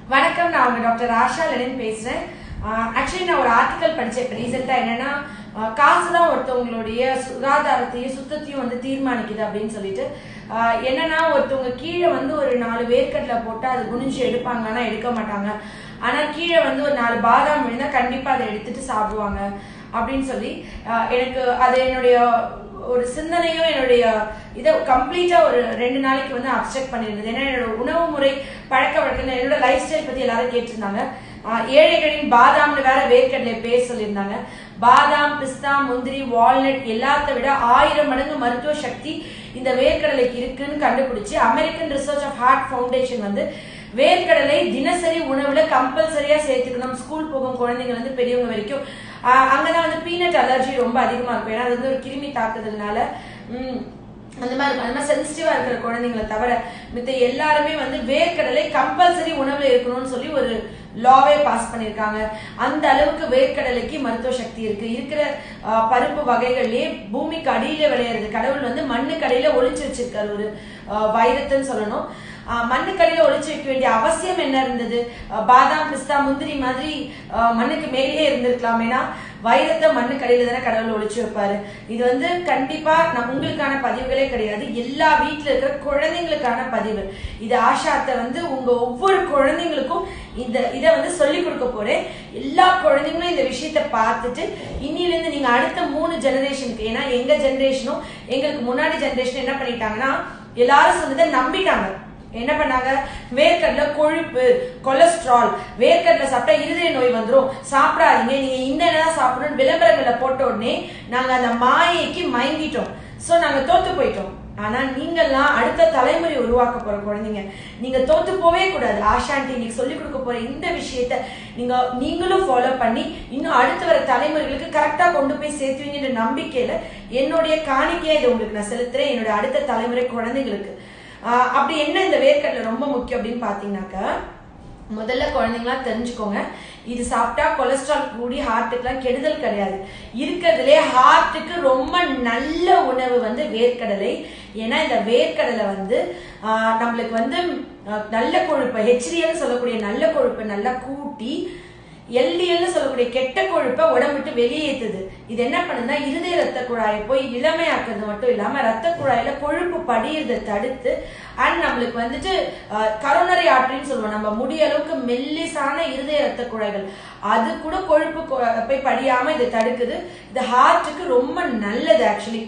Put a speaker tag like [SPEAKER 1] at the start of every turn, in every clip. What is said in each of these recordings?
[SPEAKER 1] வணக்கம் நான் உங்க டாக்டர் ஆஷா லெனின் பேசுறேன் ஆக்சுவலி நான் ஒரு ஆர்டிக்கல் படிச்சேன் இப்போ ரீசெண்டாக என்னன்னா ஆஹ் காசு தான் ஒருத்தவங்களுடைய சுகாதாரத்தையும் சுத்தத்தையும் வந்து தீர்மானிக்குது அப்படின்னு சொல்லிட்டு ஆஹ் என்னன்னா ஒருத்தவங்க கீழே வந்து ஒரு நாலு வேர்க்கடலை போட்டு அது குனிஞ்சு எடுப்பாங்கன்னா எடுக்க மாட்டாங்க ஆனா கீழே வந்து ஒரு நாலு பாதாம் விழுந்தா கண்டிப்பா அதை எடுத்துட்டு சாப்பிடுவாங்க அப்படின்னு சொல்லி ஆஹ் எனக்கு அது என்னுடைய ஒரு சிந்தனையும் என்னுடைய இதை கம்ப்ளீட்டா ஒரு ரெண்டு நாளைக்கு வந்து அப்செக்ட் பண்ணியிருந்தது ஏன்னா என்னோட உணவு முறை பழக்க வழக்கம் என்னோட லைஃப் ஸ்டைல் பத்தி எல்லாரும் கேட்டிருந்தாங்க ஆஹ் ஏழைகளின் பாதாம்னு வேற வேர்க்கடலை பேர் சொல்லியிருந்தாங்க பாதாம் பிஸ்தா முந்திரி வால்நட் எல்லாத்த விட ஆயிரம் மடங்கு மருத்துவ சக்தி இந்த வேர்க்கடலைக்கு இருக்குன்னு கண்டுபிடிச்சு American research of heart foundation வந்து வேர்க்கடலை தினசரி உணவுல கம்பல்சரியா சேர்த்துக்கணும் ஸ்கூல் போகும் குழந்தைங்க வந்து பெரியவங்க வரைக்கும் ஆஹ் அங்கதான் வந்து பீனட் அலர்ஜி ரொம்ப அதிகமா இருக்கும் ஏன்னா அது வந்து ஒரு கிருமி தாக்குதல்னால உம் அந்த மாதிரி இருக்கும். அந்த மாதிரி சென்சிட்டிவா இருக்கிற குழந்தைங்களை தவிர மித்த எல்லாருமே வந்து வேர்க்கடலை கம்பல்சரி உணவுல இருக்கணும்னு சொல்லி ஒரு லாவே பாஸ் பண்ணியிருக்காங்க அந்த அளவுக்கு வேர்க்கடலைக்கு மருத்துவ சக்தி இருக்கு இருக்கிற ஆஹ், பருப்பு வகைகள்லயே பூமிக்கு அடியில விளையிறது கடவுள் வந்து மண்ணுக்கு அடியில ஒளிச்சு வச்சிருக்காரு ஒரு ஆஹ், வைரத்துன்னு சொல்லணும் ஆஹ், மண்ணுக்கடியில ஒளிச்சு வைக்க வேண்டிய அவசியம் என்ன இருந்தது ஆஹ், பாதாம் பிஸ்தா முந்திரி மாதிரி ஆஹ், மண்ணுக்கு மேலேயே இருந்திருக்கலாமேனா வைரத்தை மண்ணுக்கடியில தானே கடவுள் ஒளிச்சு வைப்பாரு இது வந்து கண்டிப்பா நான் உங்களுக்கான பதிவுகளே கிடையாது எல்லா வீட்ல இருக்கிற குழந்தைங்களுக்கான பதிவு இது ஆஷாத்தை வந்து உங்க ஒவ்வொரு குழந்தைங்களுக்கும் இந்த இதை வந்து சொல்லி கொடுக்க போறேன் எல்லா குழந்தைங்களும் இந்த விஷயத்த பார்த்துட்டு இன்னில இருந்து நீங்க அடுத்த மூணு ஜெனரேஷனுக்கு ஏன்னா எங்க ஜெனரேஷனும் எங்களுக்கு முன்னாடி ஜெனரேஷன் என்ன பண்ணிட்டாங்கன்னா எல்லாரும் சொன்னதை நம்பிட்டாங்க என்ன பண்ணாங்க வேர்க்கடலை கொழுப்பு கொலஸ்ட்ரால் வேர்க்கடலை சாப்பிட்டா இருதய நோய் வந்துரும் சாப்பிடாதீங்க நீங்க இந்த தான் சாப்பிடணும் விளம்பரங்களை போட்ட உடனே நாங்க அந்த மாயைக்கு மயங்கிட்டோம் சோ நாங்க தோத்து போயிட்டோம் ஆனா நீங்கெல்லாம் அடுத்த தலைமுறை உருவாக்க போற குழந்தைங்க நீங்க தோத்து போவே கூடாது ஆஷாண்டி இன்னைக்கு சொல்லி கொடுக்க போற இந்த விஷயத்த நீங்க நீங்களும் ஃபாலோ பண்ணி இன்னும் அடுத்து வர தலைமுறைகளுக்கு கரெக்டா கொண்டு போய் சேர்த்துவீங்கன்ற நம்பிக்கையில என்னுடைய காணிக்கையா இதை உங்களுக்கு நான் செலுத்துறேன் என்னுடைய அடுத்த தலைமுறை குழந்தைங்களுக்கு ஆஹ் அப்படி என்ன இந்த வேர்க்கடலை ரொம்ப முக்கியம் அப்படின்னு பாத்தீங்கன்னாக்கா முதல்ல குழந்தைங்களாம் தெரிஞ்சுக்கோங்க இது சாப்பிட்டா கொலஸ்ட்ரால் கூடி ஹார்ட்டுக்குலாம் கெடுதல் கிடையாது இருக்கிறதுலே ஹார்ட்டுக்கு ரொம்ப நல்ல உணவு வந்து வேர்க்கடலை ஏன்னா இந்த வேர்க்கடலை வந்து ஆஹ், நம்மளுக்கு வந்து ஆஹ், நல்ல கொழுப்பை ஹெச்டிஎல் சொல்லக்கூடிய நல்ல கொழுப்பை நல்லா கூட்டி எல்டிஎல்னு சொல்லக்கூடிய கெட்ட கொழுப்பை உடம்புட்டு வெளியேற்றுது இது என்ன பண்ணுதுன்னா இருதய ரத்த குழாயை போய் இளமையாக்குறது மட்டும் இல்லாம ரத்த குழாயில கொழுப்பு படியறதை தடுத்து அண்ட் நம்மளுக்கு வந்துட்டு கரோனரி ஆர்டரின்னு சொல்லுவோம் நம்ம முடிய அளவுக்கு மெல்லிசான இருதய ரத்த குழாய்கள் அது கூட கொழுப்பு கொ- போய் படியாம இதை தடுக்குது இது ஹார்ட்டுக்கு ரொம்ப நல்லது ஆக்சுவலி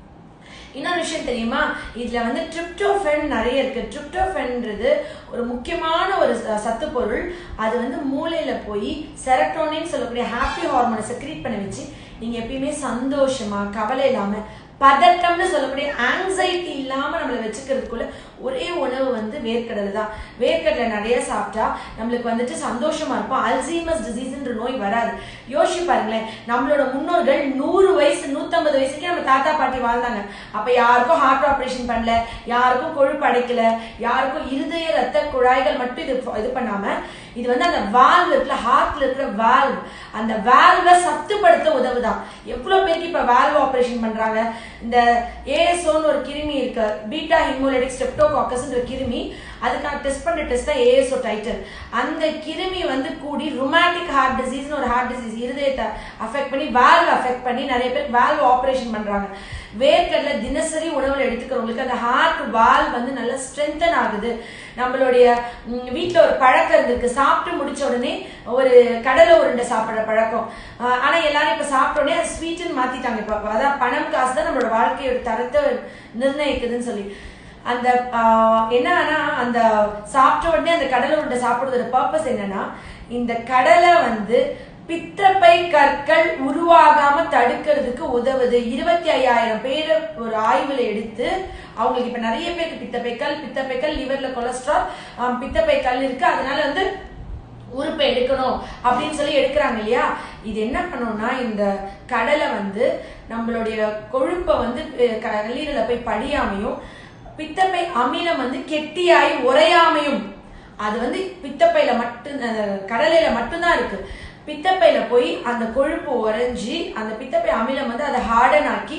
[SPEAKER 1] இன்னொரு விஷயம் தெரியுமா இதுல வந்து ட்ரிப்டோஃபென் நிறைய இருக்கு ட்ரிப்டோஃபென்ன்றது ஒரு முக்கியமான ஒரு ச- சத்து பொருள் அது வந்து மூளையில போய் செரட்டோனின் சொல்லக்கூடிய ஹாப்பி ஹார்மோனை செக்ரீட் பண்ண வச்சு நீங்க எப்பயுமே சந்தோஷமா கவலை இல்லாம பதட்டம்னு சொல்லக்கூடிய ஆங்ஸைட்டி இல்லாம நம்மளை வச்சுக்கிறதுக்குள்ள ஒரே உணவு வந்து வேர்க்கடலை தான் வேர்க்கடலை நிறைய சாப்பிட்டா நம்மளுக்கு வந்துட்டு சந்தோஷமா இருப்போம் அல்சீமஸ் டிசீஸ்ன்ற நோய் வராது யோசிச்சு பாருங்களேன் நம்மளோட முன்னோர்கள் நூறு வயசு நூத்தம்பது வயசுக்கே நம்ம தாத்தா பாட்டி வாழ்ந்தாங்க அப்ப யாருக்கும் ஹார்ட் ஆபரேஷன் பண்ணல யாருக்கும் கொழுப்பு அடைக்கல யாருக்கும் இருதய ரத்த குழாய்கள் மட்டும் இது இது பண்ணாம இது வந்து அந்த வால்வ் இருக்குல்ல ஹார்ட்ல இருக்கிற வால்வ் அந்த வால்வை சத்துப்படுத்த உதவுதான் எவ்வளவு பேருக்கு இப்ப வால்வ் ஆபரேஷன் பண்றாங்க இந்த ஏஎஸ்ஓன்னு ஒரு கிருமி இருக்கு பீட்டா ஹிமோலைடிக் ஸ்ட்ரெப்டோகாக்கஸ்ன்ற கிருமி அதுக்காக டெஸ்ட் பண்ற டெஸ்ட் தான் ஏஎஸ்ஓ டைட்டர் அந்த கிருமி வந்து கூடி ருமேட்டிக் ஹார்ட் டிசீஸ்னு ஒரு ஹார்ட் டிசீஸ் இருதயத்தை அஃபெக்ட் பண்ணி வால்வ் அஃபெக்ட் பண்ணி நிறைய பேர் வால்வ் ஆபரேஷன் பண்றாங்க வேர்க்கடலை தினசரி உணவுல எடுத்துக்கிறவங்களுக்கு அந்த ஹார்ட் வால் வந்து நல்லா ஸ்ட்ரென்தன் ஆகுது நம்மளுடைய ம், வீட்ல ஒரு பழக்கம் இருந்திருக்கு சாப்பிட்டு முடிச்ச உடனே ஒரு கடலை உருண்டை சாப்பிடுற பழக்கம் ஆஹ் ஆனா எல்லாரும் இப்ப சாப்பிட்ட உடனே அது ஸ்வீட்னு மாத்திட்டாங்க இப்ப அதான் பணம் காசு தான் நம்மளோட வாழ்க்கையோட தரத்தை நிர்ணயிக்குதுன்னு சொல்லி அந்த ஆஹ், என்னன்னா அந்த சாப்பிட்ட உடனே அந்த கடலை உருண்டை சாப்பிடுறதோட பர்பஸ் என்னன்னா இந்த கடலை வந்து பித்தப்பை கற்கள் உருவாகாம தடுக்கிறதுக்கு உதவுது இருபத்தி ஐயாயிரம் பேர் ஒரு ஆய்வுல எடுத்து அவங்களுக்கு இப்ப நிறைய பேருக்கு பித்தப்பைக்கல் பித்தப்பைக்கல் லிவர்ல கொலஸ்ட்ரால் ஆஹ், பித்தப்பைக்கல் இருக்கு அதனால வந்து உறுப்பை எடுக்கணும் அப்படின்னு சொல்லி எடுக்கிறாங்க இல்லையா இது என்ன பண்ணும்னா இந்த கடலை வந்து நம்மளுடைய கொழுப்பை வந்து அஹ், கல்லீரல போய் படியாமையும் பித்தப்பை அமிலம் வந்து கெட்டியாய் உறையாமையும் அது வந்து பித்தப்பையில மட்டும் அஹ், கடலையில மட்டும்தான் இருக்கு பித்தப்பையில போய் அந்த கொழுப்பு உறைஞ்சி அந்த பித்தப்பை அமிலம் வந்து அதை ஹார்டன் ஆக்கி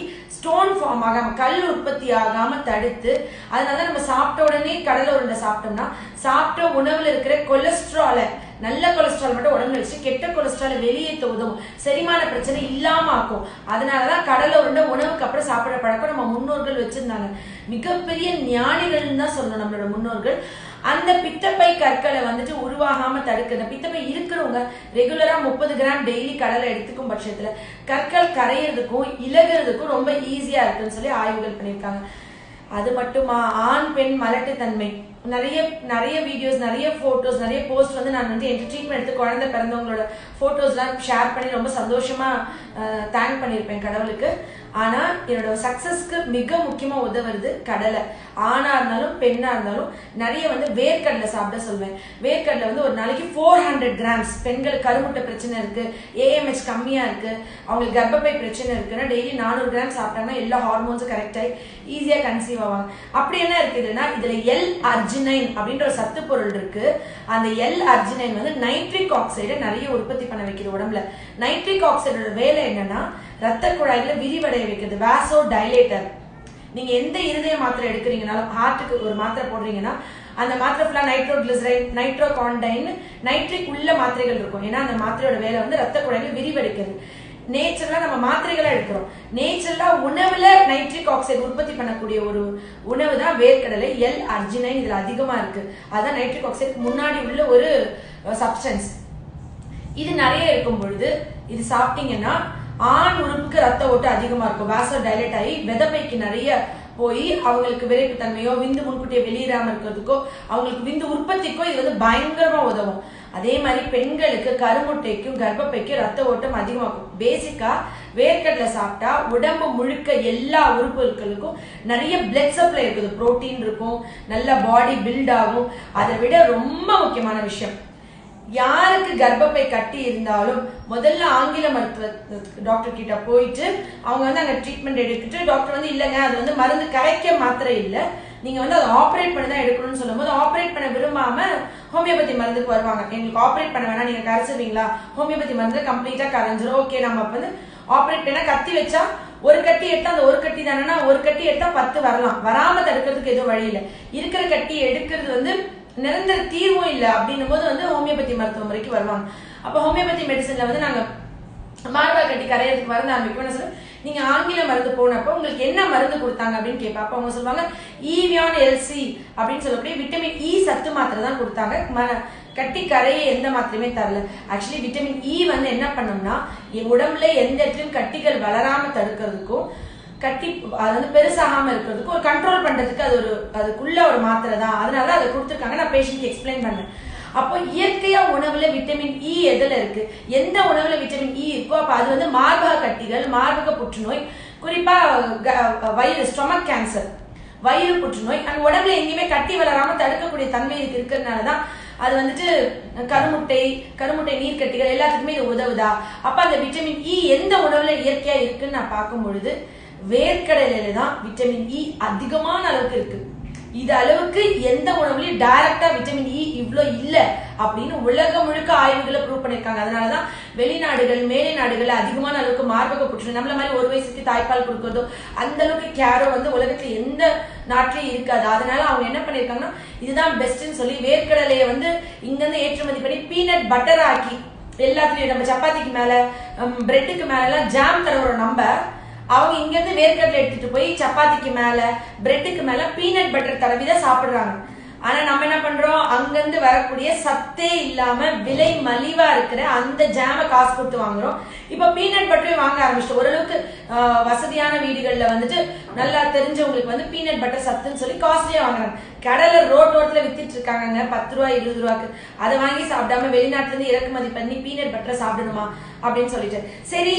[SPEAKER 1] ஸ்டோன் ஃபார்ம் ஆகாம கல் உற்பத்தி ஆகாம தடுத்து அதனால தான் நம்ம சாப்பிட்ட உடனே கடலை உருண்டை சாப்பிட்டோம்னா சாப்பிட்ட உணவுல இருக்கிற கொலஸ்ட்ராலை நல்ல கொலஸ்ட்ரால் மட்டும் உடம்புல வச்சு கெட்ட கொலஸ்ட்ராலை வெளியேற்ற உதவும் செரிமான பிரச்சனை இல்லாம ஆக்கும் அதனாலதான் கடலை உருண்டை உணவுக்கு அப்புறம் சாப்பிடுற பழக்கம் நம்ம முன்னோர்கள் வச்சிருந்தாங்க மிகப்பெரிய ஞானிகள் தான் சொல்லணும் நம்மளோட முன்னோர்கள் அந்த பித்தப்பை கற்களை வந்துட்டு உருவாகாம தடுக்கிற பித்தப்பை இருக்கிறவங்க ரெகுலரா முப்பது கிராம் டெய்லி கடலை எடுத்துக்கும் பட்சத்துல கற்கள் கரையிறதுக்கும் இலகுறதுக்கும் ரொம்ப ஈஸியா இருக்குன்னு சொல்லி ஆய்வுகள் பண்ணியிருக்காங்க அது மட்டுமா ஆண் பெண் மலட்டுத்தன்மை நிறைய நிறைய வீடியோஸ் நிறைய போட்டோஸ் நிறைய போஸ்ட் வந்து நான் வந்து என் ட்ரீட்மெண்ட் எடுத்து குழந்தை பிறந்தவங்களோட போட்டோஸ்லாம் ஷேர் பண்ணி ரொம்ப சந்தோஷமா தேங்க் பண்ணியிருப்பேன் கடவுளுக்கு ஆனா என்னோட சக்சஸ்க்கு மிக முக்கியமா உதவுறது கடலை ஆணா இருந்தாலும் பெண்ணா இருந்தாலும் நிறைய வந்து வேர்க்கடலை சாப்பிட சொல்வேன் வேர்க்கடலை வந்து ஒரு நாளைக்கு ஃபோர் ஹண்ட்ரட் கிராம்ஸ் பெண்கள் கருமுட்டை பிரச்சனை இருக்கு ஏஎம்ஹெச் கம்மியா இருக்கு அவங்களுக்கு கர்ப்பப்பை பிரச்சனை இருக்குன்னா டெய்லி நானூறு கிராம் சாப்பிட்டாங்கன்னா எல்லா ஹார்மோன்ஸும் கரெக்டாகி ஈஸியா கன்சீவ் ஆவாங்க அப்படி என்ன இருக்குதுன்னா இதுல எல் அர்ஜினைன் அப்படின்ற ஒரு சத்து பொருள் இருக்கு அந்த எல் அர்ஜினைன் வந்து நைட்ரிக் ஆக்சைடை நிறைய உற்பத்தி பண்ண வைக்குது உடம்புல நைட்ரிக் ஆக்சைடோட வேலை என்னன்னா ரத்த குழாய்களை விரிவடைய வைக்கிறது வாசோ டைலேட்டர் நீங்க எந்த இருதய மாத்திரை எடுக்கிறீங்கனாலும் ஹார்ட்டுக்கு ஒரு மாத்திரை போடுறீங்கன்னா அந்த மாத்திரை ஃபுல்லா nitro glycerine nitro contain nitric உள்ள மாத்திரைகள் இருக்கும் ஏன்னா அந்த மாத்திரையோட வேலை வந்து ரத்த குழாய்களை விரிவடைக்கிறது நேச்சுரலா நம்ம மாத்திரைகளா எடுக்கிறோம் நேச்சுரலா உணவுல நைட்ரிக் ஆக்சைடு உற்பத்தி பண்ணக்கூடிய ஒரு உணவு தான் வேர்க்கடலை எல் அர்ஜினைன் இதுல அதிகமா இருக்கு அதான் நைட்ரிக் ஆக்சைடு முன்னாடி உள்ள ஒரு சப்ஸ்டன்ஸ் இது நிறைய இருக்கும் பொழுது இது சாப்பிட்டீங்கன்னா ஆண் உறுப்புக்கு ரத்த ஓட்டம் அதிகமா இருக்கும் வாசோ டைலேட் ஆகி விதப்பைக்கு நிறைய போய் அவங்களுக்கு விரைப்பு தன்மையோ விந்து முன்கூட்டியே வெளியேறாம இருக்கிறதுக்கோ அவங்களுக்கு விந்து உற்பத்திக்கோ இது வந்து பயங்கரமா உதவும் அதே மாதிரி பெண்களுக்கு கருமுட்டைக்கும் கர்ப்பப்பைக்கும் ரத்த ஓட்டம் அதிகமாகும் பேசிக்கா வேர்க்கடலை சாப்பிட்டா உடம்பு முழுக்க எல்லா உறுப்புகளுக்கும் நிறைய பிளட் சப்ளை இருக்குது புரோட்டீன் இருக்கும் நல்ல பாடி பில்ட் ஆகும் அதை விட ரொம்ப முக்கியமான விஷயம் யாருக்கு கர்ப்பப்பை கட்டி இருந்தாலும் முதல்ல ஆங்கில மருத்துவ டாக்டர் கிட்ட போயிட்டு அவங்க வந்து அங்க ட்ரீட்மெண்ட் எடுத்துட்டு டாக்டர் வந்து இல்லைங்க அது வந்து மருந்து கரைக்க மாத்திரை இல்லை நீங்க வந்து அதை ஆப்ரேட் பண்ணி தான் எடுக்கணும்னு சொல்லும்போது ஆப்ரேட் பண்ண விரும்பாம ஹோமியோபதி மருந்துக்கு வருவாங்க எங்களுக்கு ஆப்ரேட் பண்ண வேணா நீங்க கரைச்சிருவீங்களா ஹோமியோபதி மருந்து கம்ப்ளீட்டா கரைஞ்சிரும் ஓகே நம்ம அப்ப வந்து ஆப்ரேட் பண்ணா கத்தி வச்சா ஒரு கட்டி எடுத்தா அந்த ஒரு கட்டி தானேன்னா ஒரு கட்டி எடுத்தா பத்து வரலாம் வராம தடுக்கிறதுக்கு எதுவும் வழி இல்லை இருக்கிற கட்டி எடுக்கிறது வந்து நிரந்தர தீர்வும் இல்லை அப்படின்னும் போது வந்து ஹோமியோபதி மருத்துவ முறைக்கு வருவாங்க அப்ப ஹோமியோபதி மெடிசன்ல வந்து நாங்க மார்பா கட்டி கரையறதுக்கு மருந்து ஆரம்பிக்கும் என்ன சொல்ல நீங்க ஆங்கில மருந்து போனப்போ உங்களுக்கு என்ன மருந்து கொடுத்தாங்க அப்படின்னு கேட்பா அப்ப அவங்க சொல்லுவாங்க ஈவியான் எல்சி அப்படின்னு சொல்லக்கூடிய விட்டமின் இ சத்து மாத்திரை தான் கொடுத்தாங்க ம- கட்டி கரையை எந்த மாத்திரையுமே தரல ஆக்சுவலி விட்டமின் இ வந்து என்ன பண்ணும்னா என் உடம்புல எந்த இடத்துலயும் கட்டிகள் வளராம தடுக்கிறதுக்கும் கட்டி அது வந்து பெருசாகாம இருக்கிறதுக்கு ஒரு கண்ட்ரோல் பண்றதுக்கு அது ஒரு அதுக்குள்ள ஒரு மாத்திரை தான் அதனால தான் அதை கொடுத்துருக்காங்க நான் பேஷண்ட்க்கு எக்ஸ்பிளைன் பண்ணேன் அப்போ இயற்கையா உணவுல விட்டமின் இ எதுல இருக்கு எந்த உணவுல விட்டமின் இ இருக்கோ அப்ப அது வந்து மார்பக கட்டிகள் மார்பக புற்றுநோய் குறிப்பா க- வயிறு ஸ்டொமக் கேன்சர் வயிறு புற்றுநோய் அந்த உடம்புல எங்கேயுமே கட்டி வளராம தடுக்கக்கூடிய தன்மை இதுக்கு இருக்கிறதுனால தான் அது வந்துட்டு கருமுட்டை கருமுட்டை நீர்க்கட்டிகள் எல்லாத்துக்குமே இது உதவுதா அப்ப அந்த விட்டமின் இ எந்த உணவுல இயற்கையா இருக்குன்னு நான் பார்க்கும் பொழுது வேர்க்கடலையில தான் விட்டமின் இ அதிகமான அளவுக்கு இருக்கு இது அளவுக்கு எந்த உணவுலயும் டைரக்டா விட்டமின் இ இவ்ளோ இல்ல அப்படின்னு உலகம் முழுக்க ஆய்வுகளை ப்ரூவ் பண்ணிருக்காங்க அதனாலதான் வெளிநாடுகள் மேலை நாடுகள்ல அதிகமான அளவுக்கு மார்பக புற்றுநோய் நம்மள மாதிரி ஒரு வயசுக்கு தாய்ப்பால் கொடுக்கறதோ அந்த அளவுக்கு கேரோ வந்து உலகத்துல எந்த நாட்டிலையும் இருக்காது அதனால அவங்க என்ன பண்ணிருக்காங்கன்னா இதுதான் பெஸ்ட்னு சொல்லி வேர்க்கடலையை வந்து இங்க இருந்து ஏற்றுமதி பண்ணி பீனட் பட்டர் ஆக்கி எல்லாத்துலயும் நம்ம சப்பாத்திக்கு மேல பிரெட்டுக்கு மேல எல்லாம் ஜாம் தடவுறோம் நம்ம அவங்க இங்க இருந்து வேர்க்கடலை எடுத்துட்டு போய் சப்பாத்திக்கு மேல பிரெட்டுக்கு மேல பீனட் பட்டர் தடவி தான் சாப்பிடுறாங்க ஆனா நம்ம என்ன பண்றோம் அங்கிருந்து வரக்கூடிய சத்தே இல்லாம விலை மலிவா இருக்கிற அந்த ஜாம காசு கொடுத்து வாங்குறோம் இப்ப பீனட் பட்டரையும் வாங்க ஆரம்பிச்சிட்டோம் ஓரளவுக்கு ஆஹ், வசதியான வீடுகள்ல வந்துட்டு நல்லா தெரிஞ்சவங்களுக்கு வந்து பீனட் பட்டர் சத்துன்னு சொல்லி காஸ்ட்லியா வாங்குறாங்க கடலை ரோட்டோரத்துல வித்துட்டு இருக்காங்க பத்து ரூபா இருபது ரூபாய்க்கு அதை வாங்கி சாப்பிடாம வெளிநாட்டுல இருந்து இறக்குமதி பண்ணி பீனட் பட்டரை சாப்பிடணுமா அப்படின்னு சொல்லிட்டு சரி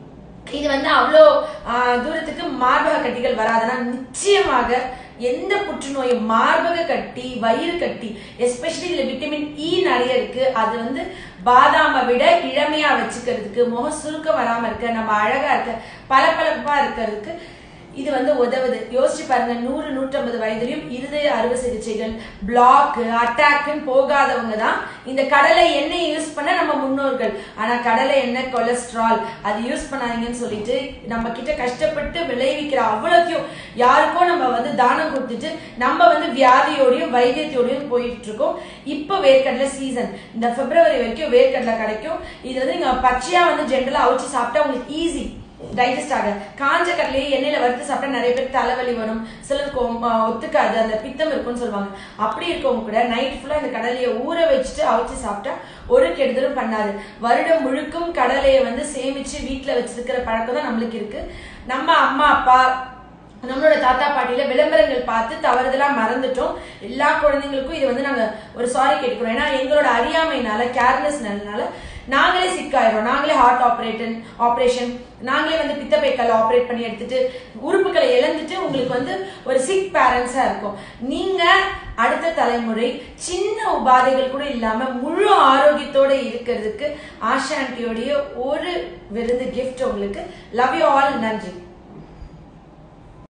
[SPEAKER 1] இது வந்து அவ்வளோ ஆஹ், தூரத்துக்கு மார்பக கட்டிகள் வராதுன்னா நிச்சயமாக எந்த புற்றுநோயும் மார்பக கட்டி வயிறு கட்டி எஸ்பெஷலி இதுல விட்டமின் இ நிறைய இருக்கு அது வந்து பாதாமை விட இளமையா வச்சுக்கிறதுக்கு முக சுருக்கம் வராம இருக்க நம்ம அழகா இருக்க பளபளப்பா இருக்கிறதுக்கு இது வந்து உதவுது யோசிச்சு பாருங்க நூறு நூற்றம்பது வயதிலையும் இருதய அறுவை சிகிச்சைகள் பிளாக் அட்டாக்னு போகாதவங்க தான் இந்த கடலை எண்ணெய் யூஸ் பண்ண நம்ம முன்னோர்கள் ஆனா கடலை எண்ணெய் கொலஸ்ட்ரால் அது யூஸ் பண்ணாதீங்கன்னு சொல்லிட்டு நம்ம கிட்ட கஷ்டப்பட்டு விளைவிக்கிற அவ்வளோத்தையும் யாருக்கோ நம்ம வந்து தானம் கொடுத்துட்டு நம்ம வந்து வியாதியோடையும் வைத்தியத்தோடையும் போயிட்டு இருக்கோம் இப்போ வேர்க்கடலை சீசன் இந்த பிப்ரவரி வரைக்கும் வேர்க்கடலை கிடைக்கும் இது வந்து நீங்க பச்சையா வந்து ஜென்ரலா அவிச்சு சாப்பிட்டா உங்களுக்கு ஈஸி டைஜஸ்ட் ஆக காஞ்ச கடலையே எண்ணெயில வறுத்து சாப்பிட்டா நிறைய பேர் தலைவலி வரும் சிலருக்கு ஒ- ஒத்துக்காது அந்த பித்தம் இருக்கும்னு சொல்லுவாங்க அப்படி இருக்கவங்க கூட நைட் ஃபுல்லா இந்த கடலையை ஊற வச்சுட்டு அவிச்சு சாப்பிட்டா ஒரு கெடுதலும் பண்ணாது வருடம் முழுக்கும் கடலையை வந்து சேமிச்சு வீட்டுல வச்சிருக்கிற பழக்கம் தான் நம்மளுக்கு இருக்கு நம்ம அம்மா அப்பா நம்மளோட தாத்தா பாட்டியில விளம்பரங்கள் பார்த்து தவறுதலா மறந்துட்டோம் எல்லா குழந்தைங்களுக்கும் இது வந்து நாங்க ஒரு சாரி கேட்டுக்கிறோம் ஏன்னா எங்களோட அறியாமைனால கேர்லெஸ்னால நாங்களே சிக்காயிரும் நாங்களே ஹார்ட் ஆப்ரேட்டன் ஆப்ரேஷன் நாங்களே வந்து பித்தப்பைக்கல் ஆப்ரேட் பண்ணி எடுத்துட்டு உறுப்புகளை இழந்துட்டு உங்களுக்கு வந்து ஒரு சிக் பேரண்ட்ஸா இருக்கும் நீங்க அடுத்த தலைமுறை சின்ன உபாதைகள் கூட இல்லாம முழு ஆரோக்கியத்தோட இருக்கிறதுக்கு ஆஷா ஆண்டியோடைய ஒரு விருந்து கிஃப்ட் உங்களுக்கு லவ் யூ ஆல் நன்றி